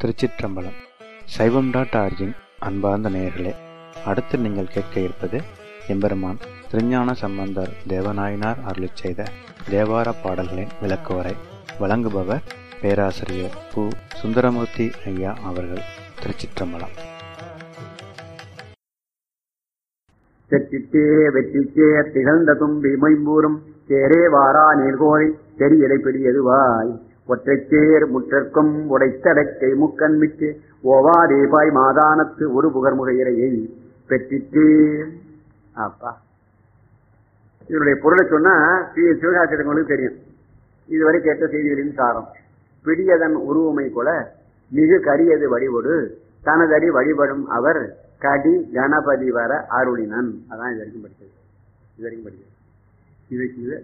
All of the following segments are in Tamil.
திருச்சிற்றம்பலம் சைவம் டாட் ஆர்ஜின் அன்பார்ந்த நேயர்களே அடுத்து நீங்கள் கேட்க இருப்பது எம்பெருமான் திருஞான சம்பந்தர் தேவநாயனார் அருளிச் செய்த தேவார பாடல்களின் விளக்குவரை வழங்குபவர் பேராசிரியர் பு சுந்தரமூர்த்தி ஐயா அவர்கள் திருச்சிற்றம்பலம் செற்றித்தே வெற்றிச்சே திகழ்ந்த தும்பி மொய்ம்பூரும் சேரே வாரா நீர்கோழி தெரியலை பிடியதுவாய் ஒற்றைச்சேர் முற்றற்கும் உடைத்தடக்கை முக்கண்மிக்கு ஓவாதேபாய் மாதானத்து ஒரு புகர்முக இறையை பெற்றித்தே அப்பா இதனுடைய பொருளை சொன்னா சி- சிவகாசிரியங்களுக்கு தெரியும் இதுவரை கேட்ட செய்திகளின் சாரம் பிடியதன் உருவமை கொல மிகு கரியது வழிபடு தனதடி வழிபடும் அவர் கடி கணபதி வர அருளினன் அதான் இது வரைக்கும் படிச்சது இது வரைக்கும் படிச்சது இது இது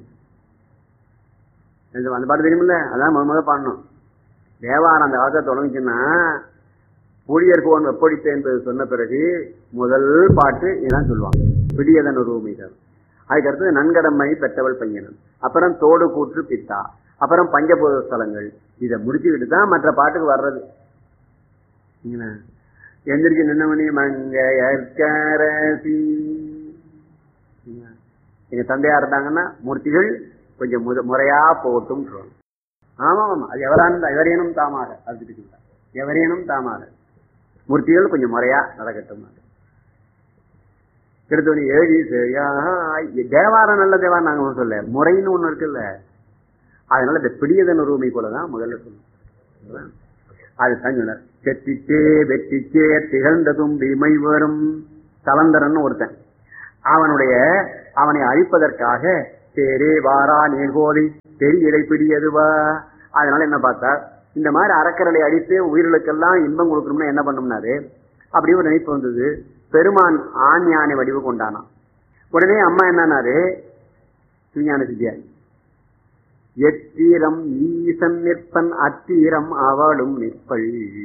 இந்த- அந்த பாட்டு தெரியுமில்ல அதான் முத முதல்ல பாடணும் தேவாரம் அந்த காலத்தை தொடங்குச்சுன்னா ஊழியர்கோன் வெப்படித்த என்பது சொன்ன பிறகு முதல் பாட்டு இதான் சொல்லுவாங்க பிடியதன் உருவமை தான் அதுக்கடுத்தது நன்கடமை பெற்றவள் பையனன் அப்புறம் தோடு கூற்று பித்தா அப்புறம் பஞ்சபூத ஸ்தலங்கள் இதை முடிச்சுக்கிட்டு தான் மற்ற பாட்டுக்கு வர்றது என்ன? எந்திரிச்சு நின்னவனி மங்கையற்கரசி என்ன? எங்க தந்தையா இருந்தாங்கன்னா மூர்த்திகள் கொஞ்சம் முத- முறையா போகட்டும் ஆமா ஆமா அது எவரானும் எவரேனும் தாமாக அது திட்டுக்கிட்டார். எவரேனும் தாமாக மூர்த்திகள் கொஞ்சம் முறையா நடக்கட்டும் திருத்தணி ஏழி செய்யாய் தேவாரம் நல்ல தேவாரம் நாங்க ஒண்ணும் சொல்ல முறைன்னு ஒண்ணு இருக்குல்ல அதனால இந்த பிடியதன் உரிமை போலதான் முதல்ல சொல்லணும் அது தங்கினர் செட்டிச்சே வெட்டிச்சே திகழ்ந்த தும்பி மை வரும் தலந்தரன் ஒருத்தன் அவனுடைய அவனை அழிப்பதற்காக தேரே வாரா நீர்கோழி தெரியலை பிடியதுவா அதனால என்ன பார்த்தா இந்த மாதிரி அறக்கரலை அடித்து உயிர்களுக்கெல்லாம் இன்பம் கொடுக்கணும்னா என்ன பண்ணும்னாரு அப்படி ஒரு நினைப்பு வந்தது பெருமான் ஆண் யானை வடிவு கொண்டானான் உடனே அம்மா என்னன்னாரு விஞ்ஞான சித்தியாரி எத்தீரம் ஈசன் நிற்பன் அத்தீரம் அவளும் நிற்பள்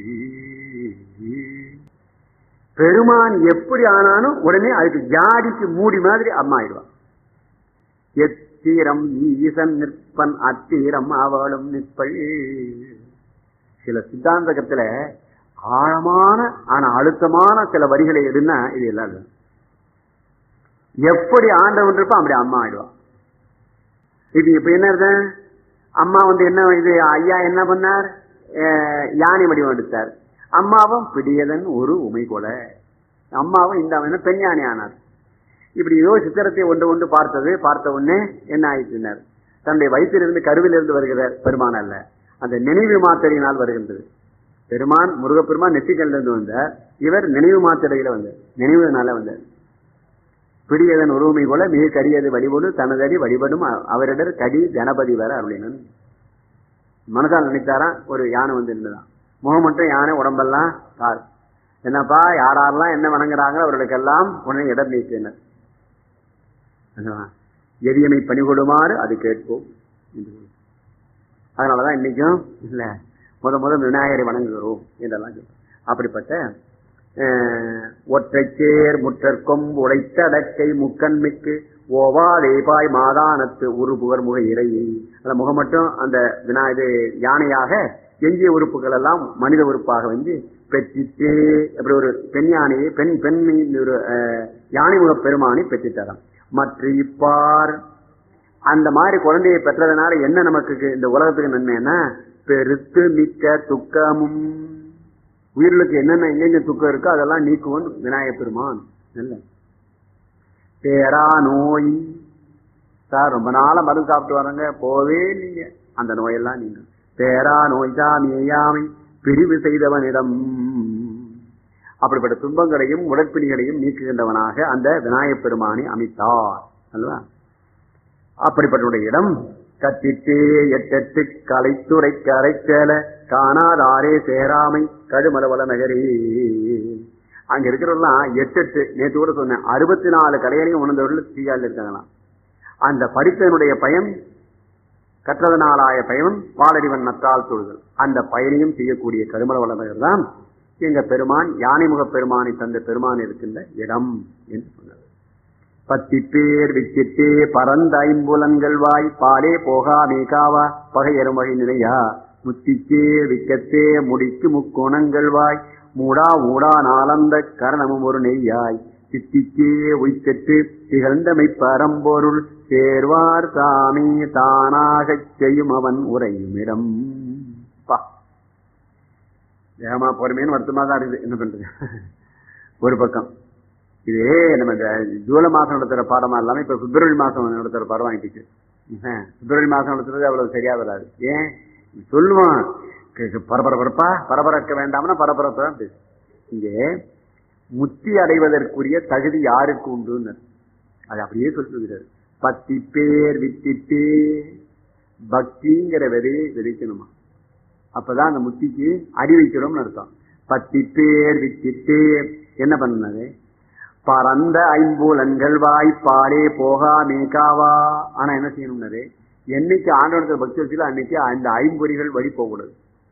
பெருமான் எப்படி ஆனாலும் உடனே அதுக்கு ஜாடிக்கு மூடி மாதிரி அம்மா ஆயிடுவான் எத்தீரம் ஈசன் நிற்பன் அத்தீரம் அவளும் நிற்பள் சில சித்தாந்தகத்துல ஆழமான ஆனா அழுத்தமான சில வரிகளை எடுனா இது எல்லாம் இல்லை. எப்படி ஆண்டவன் இருப்பா அப்படி அம்மா ஆயிடுவான் இது இப்ப என்ன அர்த்தம்? அம்மா வந்து என்ன இது ஐயா என்ன பண்ணார் அஹ் யானை வடிவம் எடுத்தார் அம்மாவும் பிடியதன் ஒரு உமை கொல அம்மாவும் இந்த அவன் பெண் யானை ஆனார் இப்படி ஏதோ சித்திரத்தை ஒன்று ஒன்று பார்த்தது பார்த்த உடனே என்ன ஆயிற்றினார் தன்னுடைய வயிற்றிலிருந்து கருவிலிருந்து வருகிறார் பெருமான் அல்ல அந்த நினைவு மாத்திரையினால் வருகின்றது பெருமான் முருகப்பெருமான் நெற்றிக்கல்லிருந்து வந்தார் இவர் நினைவு மாத்திரையில வந்தார் நினைவுனால வந்தார் பிடியதன் உருவமை போல மிக கரியது வழிபடு தனதடி வழிபடும் அ- அவரிடர் கடி கணபதி வர அருளினன் மனசால் நினைத்தாராம் ஒரு யானை வந்து இருந்ததான் முகம் மட்டும் யானை உடம்பெல்லாம் கார் என்னப்பா யாரெல்லாம் என்ன வணங்குறாங்களோ அவர்களுக்கெல்லாம் உடனே இடம் நீக்கினர் எரியமை பணிகொடுமாறு அது கேட்போம் என்று கூறி. அதனாலதான் இன்னைக்கும் இல்ல முத முத விநாயகரை வணங்குகிறோம் என்றெல்லாம் சொல்றோம். அப்படிப்பட்ட அஹ், ஒற்றைச்சேர் முற்றற்கும் உடைத்த அடக்கை முக்கண்மிக்கு ஓவாதேபாய் மாதானத்து ஒரு புகர் முக இறையை அந்த முகம் மட்டும் அந்த வினா இது யானையாக எஞ்சிய உறுப்புகள் எல்லாம் மனித உறுப்பாக வந்து பெற்றிட்டு அப்படி ஒரு பெண் யானையை பெண் பெண் ஒரு அஹ், யானை முக பெருமானை பெற்றிட்டாராம் மற்ற இப்பார் அந்த மாதிரி குழந்தையை பெற்றதுனால என்ன நமக்கு இந்த உலகத்துக்கு நன்மைன்னா பெருத்து மிக்க துக்கமும் உயிர்களுக்கு என்னென்ன எங்கெங்க துக்கம் இருக்கோ அதெல்லாம் நீக்குவன் விநாயகப் பெருமான் நல்ல பேரா நோய் சார் ரொம்ப நாளா மருந்து சாப்பிட்டு வராங்க போவே நீங்க அந்த நோயெல்லாம் நீங்க பேரா நோய் சாமியாமை பிரிவு செய்தவனிடம் அப்படிப்பட்ட துன்பங்களையும் உடற்பிணிகளையும் நீக்குகின்றவனாக அந்த விநாயகப் பெருமானை அமைத்தார் அல்லவா அப்படிப்பட்ட இடம் கட்டிட்டே எட்டெட்டு கலைத்துறை கரைச்சேல காணாதாரே சேராமை கடுமலவள நகரே அங்க இருக்கிறவெல்லாம் எட்டு எட்டு நேற்று கூட சொன்னேன் அறுபத்தி நாலு கலைகளையும் உணர்ந்தவர்கள் தீயால் இருக்காங்களாம் அந்த படித்தனுடைய பயன் கற்றதனாலாய பயன் பாலடிவன் நத்தால் தொழுதல் அந்த பயனையும் செய்யக்கூடிய கருமல நகர் தான் எங்க பெருமான் யானைமுக பெருமானை தந்த பெருமான் இருக்கின்ற இடம் என்று சொன்னார் பத்தி பேர் விச்சிட்டே பரந்த ஐம்புலன்கள் வாய் பாலே போகா மேகாவா பகை எருமகை நிலையா முத்திக்கே விக்கத்தே முடிக்கு முக்கோணங்கள் வாய் மூடா ஊடா நாளந்த கரணமும் ஒரு நெய்யாய் சித்திக்கே உய்கட்டு திகழ்ந்தமை பரம்பொருள் சேர்வார் தாமே தானாகச் செய்யும் அவன் உரையும் இடம் பா வேகமா பொறுமையான வருத்தமா தான் இருக்குது என்ன பண்றது ஒரு பக்கம் இதே நம்ம இந்த ஜூலை மாசம் நடத்துற பாடமா இல்லாம இப்ப பிப்ரவரி மாசம் நடத்துற பாடம் வாங்கிட்டு பிப்ரவரி மாசம் நடத்துறது அவ்வளவு சரியா வராது ஏன் சொல்லுவான் க- க- பரபரப்பா பரபரக்க வேண்டாம்னா பரபரப்பு தான் பேசு இங்கே முத்தி அடைவதற்குரிய தகுதி யாருக்கு உண்டுன்னு அது அப்படியே சொல்லுகிறார் பத்தி பேர் வித்திட்டு பக்திங்கிற விதையை விதைக்கணுமா அப்பதான் அந்த முத்திக்கு அடி வைக்கிறோம்னு அர்த்தம் பத்தி பேர் வித்திட்டு என்ன பண்ணது பரந்த ஐம்பூலன்கள் வாய் பாலே போகா மேகாவா ஆனா என்ன செய்யணும்னாரு என்னைக்கு ஆண்டவனத்தில் பக்தி வச்சுல அன்னைக்கு அந்த ஐம்பொறிகள் வழி போகக்கூடாது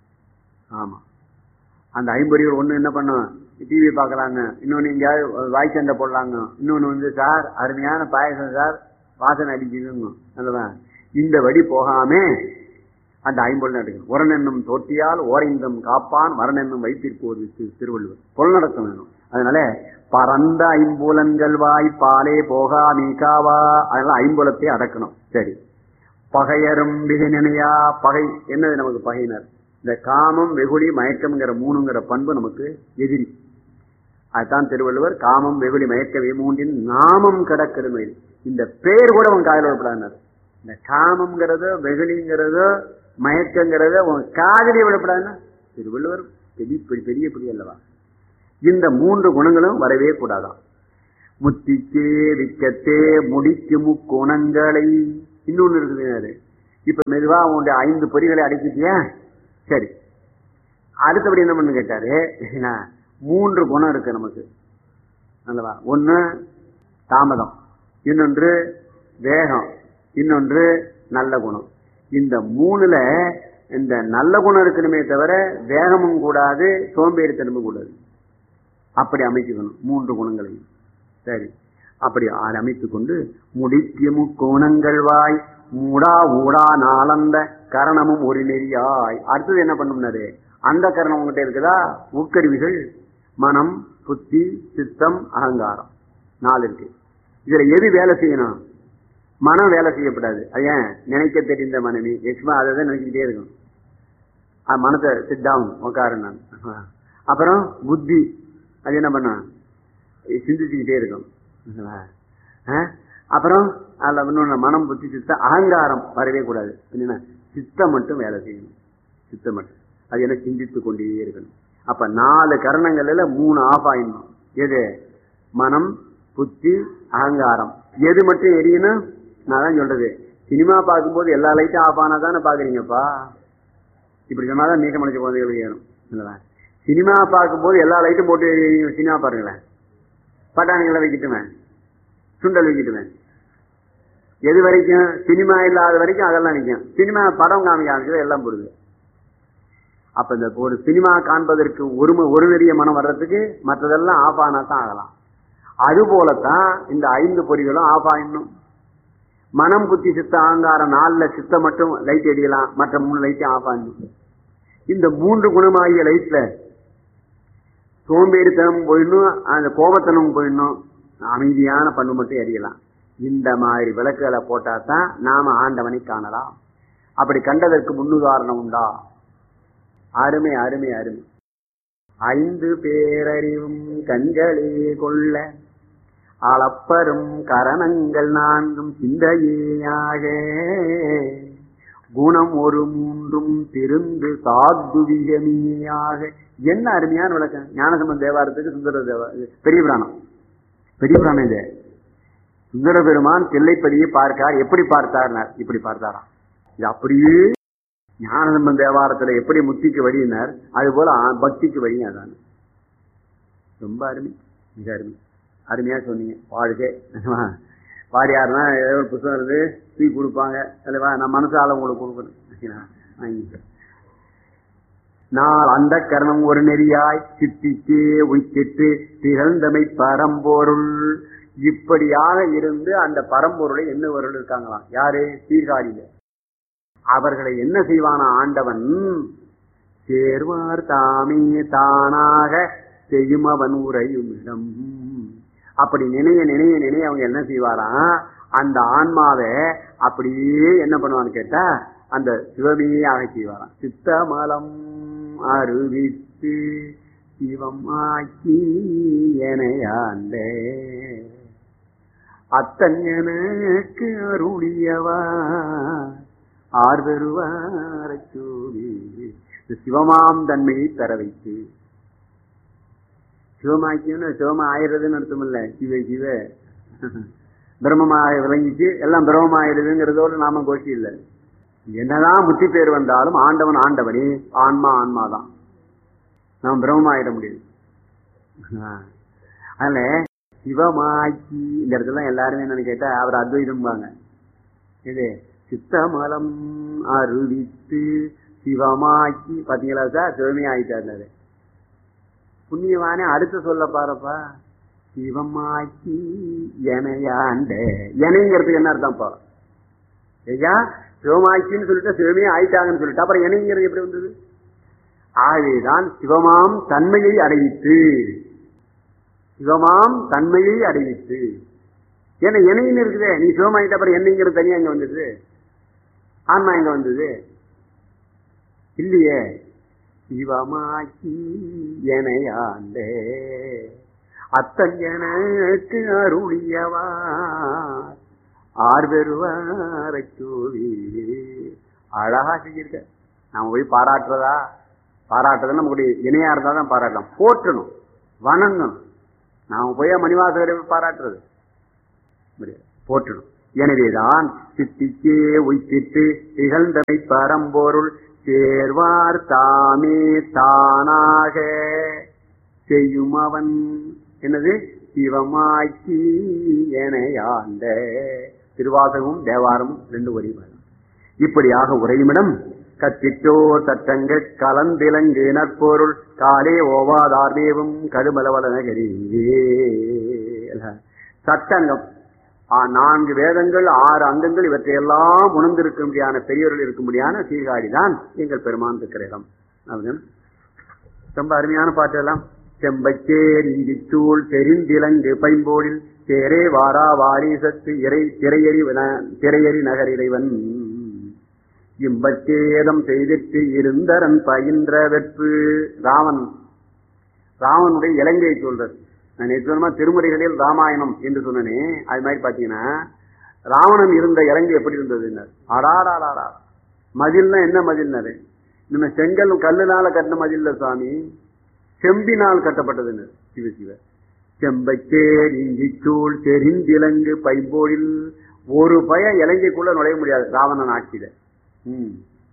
ஆமா அந்த ஐம்பொறிகள் ஒண்ணு என்ன பண்ணும் டிவி பார்க்கலாங்க இன்னொன்னு எங்கேயாவது வாய் சண்டை போடலாங்க இன்னொன்னு வந்து சார் அருமையான பாயசம் சார் வாசனை அடிக்குதுங்க அல்லவா இந்த வழி போகாம அந்த ஐம்பொருள் எடுக்கணும் உரனென்னும் தோட்டியால் ஓரைந்தம் காப்பான் மரணென்னும் வைத்திருப்போது திரு- திருவள்ளுவர் பொருளடக்கம் வேணும் அதனால பரந்த ஐம்புலன்கள் வாய் பாலே போகா மீகாவா அதெல்லாம் ஐம்புலத்தை அடக்கணும் சரி பகையரும் விகினையா பகை என்னது நமக்கு பகையினர் இந்த காமம் வெகுளி மயக்கம்ங்கிற மூணுங்கிற பண்பு நமக்கு எதிரி அதுதான் திருவள்ளுவர் காமம் வெகுளி மயக்க மூன்றின் நாமம் கிடக்கிறது இந்த பேர் கூட அவன் காதல் விடப்படாது இந்த காமம்ங்கிறதோ வெகுளிங்கிறதோ மயக்கங்கிறதோ உன் காதலியை விடப்படாதுன்னா திருவள்ளுவர் பெரிய பெரிய- பெரிய பெரிய அல்லவா இந்த மூன்று குணங்களும் வரவே கூடாதாம் முத்திக்கே விக்கத்தே முடிக்கு முக்குணங்களை இன்னொன்னு இருக்குது அது. இப்ப மெதுவா உன்னுடைய ஐந்து பொறிகளை அடக்கிட்டியா சரி அடுத்தபடி என்ன பண்ணு கேட்டாரு என்ன, மூன்று குணம் இருக்கு நமக்கு அல்லவா ஒண்ணு தாமதம் இன்னொன்று வேகம் இன்னொன்று நல்ல குணம் இந்த மூணுல இந்த நல்ல குணம் இருக்கணுமே தவிர வேகமும் கூடாது சோம்பேறித்தனமும் கூடாது அப்படி அமைச்சுக்கணும் மூன்று குணங்களையும் சரி அப்படி ஆ- அமைத்துக் கொண்டு முடிக்கும் கோணங்கள் வாய் மூடா ஊடா நாளந்த கரணமும் ஒரு நெறியாய் அடுத்தது என்ன பண்ணும்னாரு அந்த கரணம் உங்ககிட்ட இருக்குதா உட்கருவிகள் மனம் புத்தி சித்தம் அகங்காரம் நாலு இருக்கு இதுல எது வேலை செய்யணும் மனம் வேலை செய்யப்படாது அது ஏன் நினைக்க தெரிந்த மனைவி எக்ஸ்மா அதை தான் நினைச்சுக்கிட்டே இருக்கும் அது மனத்தை சிட் டவுன் உட்காரு நான் அப்புறம் புத்தி அது என்ன பண்ண சிந்திச்சுக்கிட்டே இருக்கும் ஆ? அப்புறம் அதுல இன்னொன்னு மனம் புத்தி சித்தம் அகங்காரம் வரவே கூடாது என்னன்னா சித்தம் மட்டும் வேலை செய்யணும் சித்தம் மட்டும் அது என்ன சிந்தித்து கொண்டே இருக்கணும் அப்ப நாலு கரணங்கள்ல மூணு ஆஃப் ஆயிடணும் எது மனம் புத்தி அகங்காரம் எது மட்டும் எரியணும் நான் தான் சொல்றது சினிமா பார்க்கும்போது எல்லா லைட்டும் ஆஃப் ஆனா தானே பாக்குறீங்கப்பா இப்படி சொன்னாதான் நீக்க மலைச்ச குழந்தைகளுக்கு ஏறும் இல்லவா சினிமா பார்க்கும்போது எல்லா லைட்டும் போட்டு சினிமா பாருங்களேன் பட்டாணிகளை வைக்கட்டுமே சுண்டல் வைக்கட்டுமே எது வரைக்கும் சினிமா இல்லாத வரைக்கும் அதெல்லாம் நிற்கும் சினிமா படம் காமிக்க ஆரம்பிச்சது எல்லாம் போடுது அப்ப இந்த ஒரு சினிமா காண்பதற்கு ஒரு ஒரு நெறிய மனம் வர்றதுக்கு மற்றதெல்லாம் ஆஃப் ஆனா தான் ஆகலாம் அது போலத்தான் இந்த ஐந்து பொறிகளும் ஆஃப் ஆயிடணும் மனம் புத்தி சித்த அகங்காரம் நாலுல சித்த மட்டும் லைட் எரியலாம் மற்ற மூணு லைட்டும் ஆஃப் ஆகணும் இந்த மூன்று குணமாகிய லைட்ல சோம்பேறித்தனம் போயிடணும் அந்த கோபத்தனம் போயிடணும் அமைதியான பண்பு மட்டும் எரியலாம் இந்த மாதிரி விளக்குகளை போட்டா தான் நாம ஆண்டவனை காணலாம் அப்படி கண்டதற்கு முன்னுதாரணம் உண்டா அருமை அருமை அருமை ஐந்து பேரறிவும் கண்களே கொள்ள அளப்பரும் கரணங்கள் நான்கும் சிந்தையாக குணம் ஒரு மூன்றும் திருந்து சாத்துவிகமியாக என்ன அருமையான விளக்கம் ஞானசம்பந்த தேவாரத்துக்கு சுந்தர தேவா இது பெரிய புராணம் பெரிய புராணம் இது சுந்தர பெருமான் தில்லைப்பதியை பார்க்கார் எப்படி பார்த்தார்னார் இப்படி பார்த்தாராம் இது அப்படியே ஞானசம்பந்த தேவாரத்துல எப்படி முத்திக்கு வழியினார் அது போல ஆ- பக்திக்கு வழியும் அதான் ரொம்ப அருமை மிக அருமை அருமையா சொன்னீங்க வாழ்க்கை பாடியாருன்னா ஏதோ ஒரு புத்தகம் இருந்து தூக்கி கொடுப்பாங்க அல்லவா நான் மனசால உங்களுக்கு கொடுக்கணும் வாங்கிக்க நாள் அந்த கரணம் ஒரு நெறியாய் சித்திக்கு உய்த்திட்டு திகழ்ந்தமை பரம்பொருள் இப்படியாக இருந்து அந்த பரம்பொருளை என்ன வருள் இருக்காங்களாம் யாரு சீர்காழியில அவர்களை என்ன செய்வானா ஆண்டவன் சேர்வார் தாமே தானாக செய்யும் அவன் உரையும் இடம் அப்படி நினைய நினைய நினைய அவங்க என்ன செய்வாராம் அந்த ஆன்மாவை அப்படியே என்ன பண்ணுவான்னு கேட்டா அந்த சிவமையே ஆக செய்வாராம் சித்தமலம் அருவித்து சிவம் ஆக்கி எனையாண்டே அத்தன் எனக்கு அருளியவா ஆர்வருவார சூவி சிவமாம் தன்மையை பெற வைத்து சிவமாக்கியம்னு சிவமா ஆயிடுறதுன்னு அர்த்தம் இல்ல சிவ சிவ பிரம்மமாக விளங்கிச்சு எல்லாம் பிரம்மமாயிடுதுங்கிறதோட நாம கோஷி இல்லை என்னதான் முத்தி பேர் வந்தாலும் ஆண்டவன் ஆண்டவனே ஆன்மா ஆன்மா தான் நாம் பிரம்மமாயிட முடியாது அதனால சிவமாக்கி இந்த இடத்துல எல்லாருமே என்னன்னு கேட்டா அவர் அத்வைதம்பாங்க இது சித்தமலம் அருவித்து சிவமாக்கி பாத்தீங்களா சார் சிவமே ஆயிட்டாரு புண்ணியவானே அடுத்து சொல்ல பாருப்பா சிவமாக்கி எனையாண்ட எனைங்கிறதுக்கு என்ன அர்த்தம்ப்பா ஐயா சிவமாக்கின்னு சொல்லிட்டு சிவமே ஆயிட்டாங்கன்னு சொல்லிட்டு அப்புறம் எனைங்கிறது எப்படி வந்தது ஆகவேதான் சிவமாம் தன்மையை அடையித்து சிவமாம் தன்மையை அடையித்து ஏன்னா இணைன்னு இருக்குதே நீ சிவமாயிட்ட அப்புறம் என்னங்கிறது தனியா இங்க வந்தது ஆன்மா எங்க வந்தது இல்லையே சிவமாக்கி எனையாண்டே அத்தன் எனக்கு அருளியவா ஆர்வெருவாரை சூழி அழகா செஞ்சிருக்க நாம போய் பாராட்டுறதா பாராட்டுறது நம்மளுடைய இணையா இருந்தா தான் பாராட்டலாம் போற்றணும் வணங்கணும் நாம போய் மணிவாசகரை போய் பாராட்டுறது முடியாது போற்றணும் எனவேதான் சித்திக்கே உய்த்திட்டு திகழ்ந்தமை பரம்பொருள் சேர்வார் தாமே தானாக செய்யும் அவன் என்னது சிவமாக்கி எனையாண்ட திருவாசகமும் தேவாரமும் ரெண்டு வரி இப்படியாக உரையுமிடம் கத்திட்டோ தட்டங்க கலந்திலங்கு நற்பொருள் காலே ஓவாதார்மேவும் கடுமலவலனகரி சட்டங்கம் நான்கு வேதங்கள் ஆறு அங்கங்கள் இவற்றையெல்லாம் உணர்ந்திருக்கும்படியான பெரியவர்கள் இருக்கும்படியான சீர்காழிதான் எங்கள் பெருமான் இருக்கிற இடம் ரொம்ப அருமையான பாட்டு எல்லாம் செம்பச்சேர் இந்திச்சூள் தெரிந்திலங்கு பைம்போடில் சேரே வாரா வாரிசத்து இறை திரையறி திரையறி நகர் இறைவன் இம்பச்சேதம் செய்திட்டு இருந்தரன் பயின்ற வெற்று ராவன் ராவனுடைய இலங்கையை சொல்றது நான் நேற்று திருமுறைகளில் ராமாயணம் என்று சொன்னனே அது மாதிரி பாத்தீங்கன்னா ராவணன் இருந்த இலங்கை எப்படி இருந்தது அடாடாடாடா மதில்னா என்ன மதில்னாரு நம்ம செங்கல் கல்லுனால கட்டின மதில்ல சுவாமி செம்பினால் கட்டப்பட்டதுன்னு சிவ சிவ செம்பச்சேர் இஞ்சிச்சூள் தெரிந்திலங்கு பைம்போடில் ஒரு பய இலங்கைக்குள்ள நுழைய முடியாது ராவணன் ஆட்சியில உம்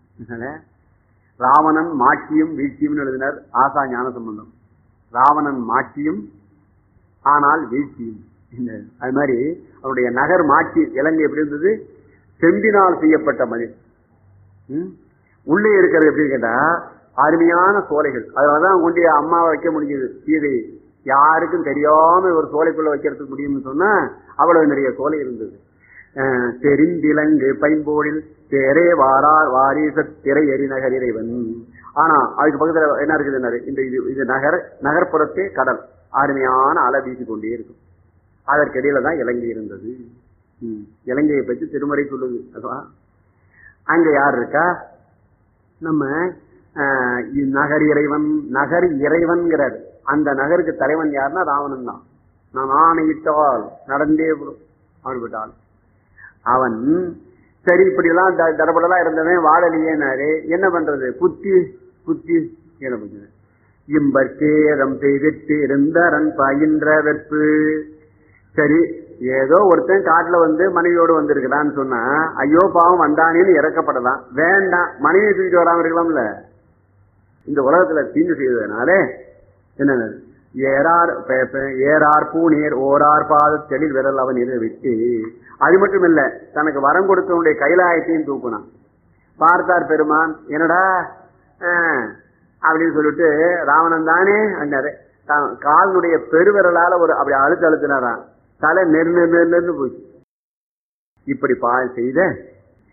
ராவணன் மாட்சியும் வீழ்ச்சியும் எழுதினார் ஆசா ஞான சம்பந்தம் ராவணன் மாட்சியும் ஆனால் வீழ்ச்சியும் அது மாதிரி அவருடைய நகர் மாட்சி இலங்கை எப்படி இருந்தது செம்பினால் செய்யப்பட்ட மதில் உள்ளே இருக்கிறது எப்படி கேட்டா அருமையான சோலைகள் அதனாலதான் கொண்டு அம்மாவை வைக்க முடிஞ்சது சீதை யாருக்கும் தெரியாம ஒரு சோலைக்குள்ள வைக்கிறதுக்கு முடியும்னு சொன்னா அவ்வளவு நிறைய சோலை இருந்தது தெரிந்திலங்கு பைம்போடில் தேரே வாரார் வாரிச திரை எரிநகர் இறைவன் ஆனா அதுக்கு பக்கத்துல என்ன இருக்குது இந்த இது இது நகர் நகர்ப்புறத்தே கடல் அருமையான அலை வீசி கொண்டே இருக்கும் அதற்கிடையில தான் இலங்கை இருந்தது இலங்கையை பற்றி திருமறை சொல்லுது அதுவா அங்க யார் இருக்கா நம்ம நகர் இறைவன் நகர் இறைவன்கிறார் அந்த நகருக்கு தலைவன் யாருன்னா ராவணன் தான் நான் ஆணையிட்டால் நடந்தே அவன் விட்டால் அவன் சரி இப்படி எல்லாம் தடபடலாம் இருந்தவன் வாழலையேனாரு என்ன பண்றது புத்தி புத்தி என்ன பண்றது இம்பற்கேதம் செய்திட்டு இருந்தரன் பயின்ற வெற்பு சரி ஏதோ ஒருத்தன் காட்டுல வந்து மனைவியோடு வந்திருக்கிறான்னு சொன்னா ஐயோ பாவம் வந்தானேன்னு இறக்கப்படலாம் வேண்டாம் மனைவி தூக்கிட்டு வராம இருக்கலாம்ல இந்த உலகத்துல தீங்கு செய்ததுனாலே என்ன ஏறார் ஏறார் பூநீர் ஓரார் பாத தெளில் விரல் அவன் இதை விட்டு அது மட்டும் இல்ல தனக்கு வரம் கொடுத்தவனுடைய கைலாயத்தையும் தூக்குனான் பார்த்தார் பெருமான் என்னடா அப்படின்னு சொல்லிட்டு ராவணன் தானே அண்ணாரு காலனுடைய பெருவிரலால ஒரு அப்படி அழுத்து அழுத்தினாராம் தலை நெரு நெரு நெருன்னு போச்சு இப்படி பா செய்த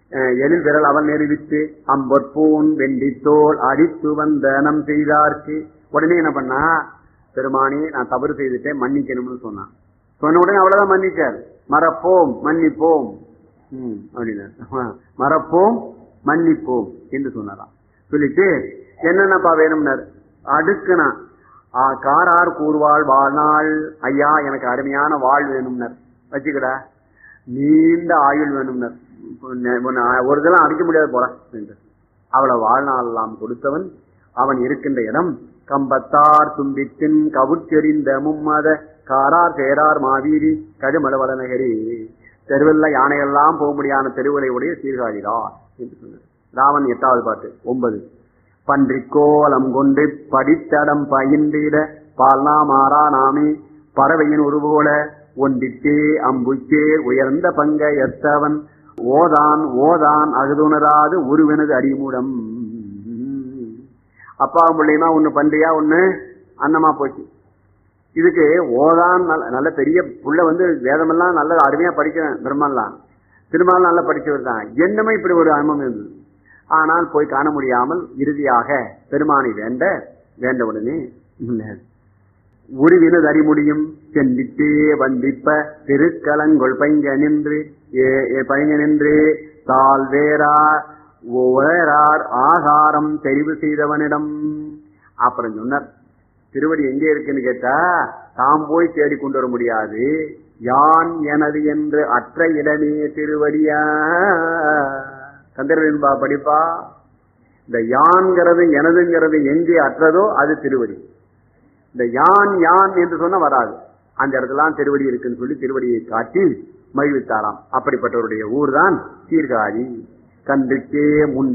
அஹ், எழில் விரல் அவன் நெருவித்து அம்பொற்பூன் வெண்டித்தோல் அடித்து வந்த நம் செய்தார்க்கு உடனே என்ன பண்ணா பெருமானி நான் தவறு செய்துட்டேன் மன்னிக்கணும்னு சொன்னான் சொன்ன உடனே அவ்வளவுதான் மன்னிச்சார் மறப்போம் மன்னிப்போம் ம், அப்படின்னாரு. ஆஹ், மறப்போம் மன்னிப்போம் என்று சொன்னாராம் சொல்லிட்டு என்னென்னப்பா வேணும்னார் அடுக்குனா ஆ, காரார் கூறுவாள் வாழ்நாள் ஐயா எனக்கு அருமையான வாழ் வேணும்னர் வச்சுக்கடா நீண்ட ஆயுள் வேணும்னர் உன்னை- உன்னை ஒரு இதெல்லாம் அடிக்க முடியாது போல என்றார். அவளை வாழ்நாள் எல்லாம் கொடுத்தவன் அவன் இருக்கின்ற இடம் கம்பத்தார் தும்பித்தின் கவுச்செறிந்த மும்மத காரார் சேரார் மாவீரி கடுமலவள நகரி தெருவில் யானையெல்லாம் போக முடியாத தெருவுகளை உடைய சீர்காழிதான் என்று சொன்னார் ராவன் எட்டாவது பாட்டு ஒன்பது பன்றிக்கோலம் கொண்டு படித்தடம் பயின்றிட பால்னா மாறா நாமே பறவையின் உருவோல ஒன்றித்தே அம்புச்சே உயர்ந்த பங்க எத்தவன் ஓதான் ஓதான் அகுதுணராது உருவனது அடிமூடம் அப்பா பிள்ளையுமா ஒண்ணு பன்றியா ஒண்ணு அன்னமா போச்சு இதுக்கு ஓதான் நல்ல நல்ல பெரிய புள்ள வந்து வேதமெல்லாம் நல்ல அருமையா படிக்கிறேன் பெருமாள்லாம் திருமால் நல்லா படிச்சவர் தான் என்னமே இப்படி ஒரு அனுபவம் இருந்தது ஆனால் போய் காண முடியாமல் இறுதியாக பெருமானை வேண்ட வேண்ட உடனே உருவினது அறிமுடியும் சென்றிட்டே வந்திப்ப திருக்கலங்கொள் பைங்க நின்று ஏ- ஏ பைங்க நின்று தால் வேறா வேறார் ஆகாரம் தெரிவு செய்தவனிடம் அப்புறம் சொன்னார் திருவடி எங்க இருக்குன்னு கேட்டா தாம் போய் தேடி கொண்டு வர முடியாது யான் எனது என்று அற்ற இடமே திருவடியா கந்தர்வன்பா படிப்பா இந்த யான்கிறது எனதுங்கிறது எங்கே அற்றதோ அது திருவடி இந்த யான் யான் என்று சொன்னா வராது அந்த இடத்துல திருவடி இருக்குன்னு சொல்லி திருவடியை காட்டி மகிழ்வித்தாராம் அப்படிப்பட்டவருடைய ஊர் தான் சீர்காழி கன்றுக்கே முன்